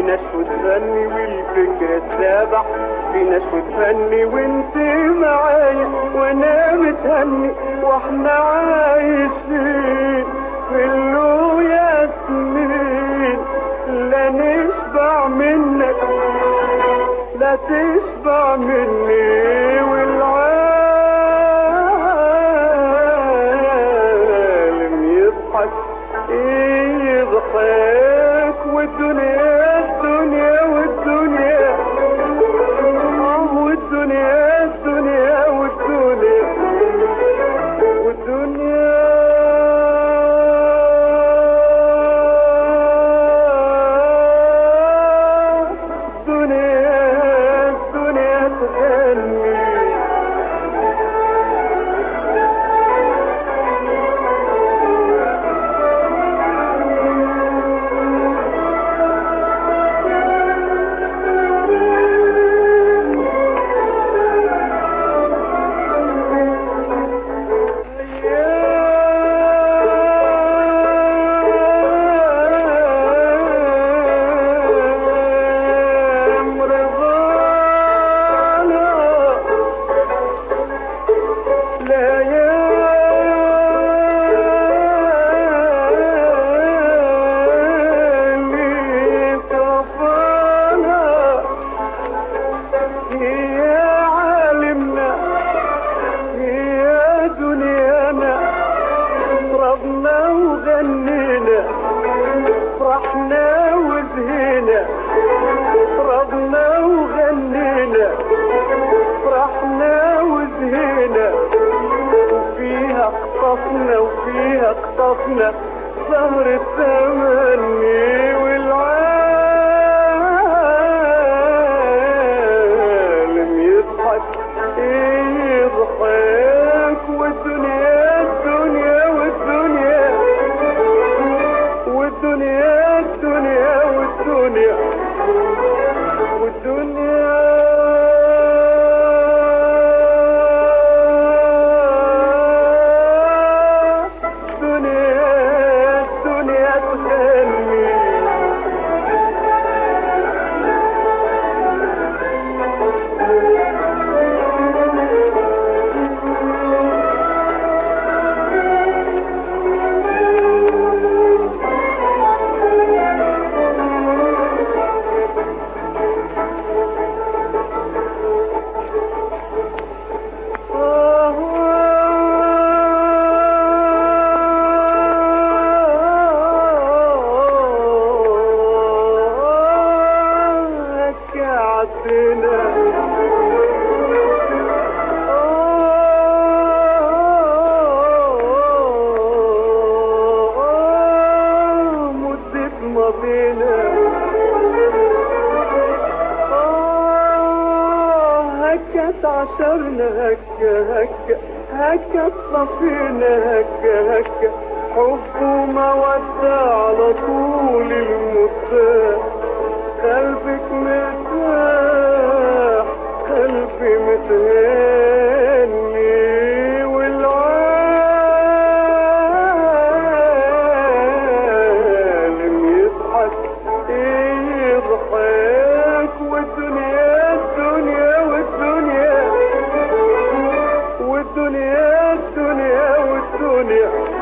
ناس وتغني والفكرة تسابح في ناس وتغني وانت معايا وانا متهني واحنا عايشين في اللو ياسمين لا نشبع منك لا تشبع مني والعالم يضحك يضحك والدنيا الدنيا والدنيا آه والدنيا الدنيا والدنيا والدنيا الدنيا الدنيا تغني أيام رضانا ليالي طفانا يا عالمنا يا دنيانا ربنا وغنينا فرحنا وزهينا ربنا وغنينا فرحنا وزهينا وفيها اخطفنا وفيها اخطفنا ظهر التمني والعالم يضحك يضحك والدنيا الدنيا والدنيا والدنيا الدنيا والدنيا والدنيا الدنيا الدنيا تغني هكت عشرنا هكا هكا هكا صفينا هكا هكا حب ومودة على طول المدة قلبك مرتاح قلبي متهني والعالم يضحك يضحك والدنيا الدنيا والدنيا والدنيا الدنيا والدنيا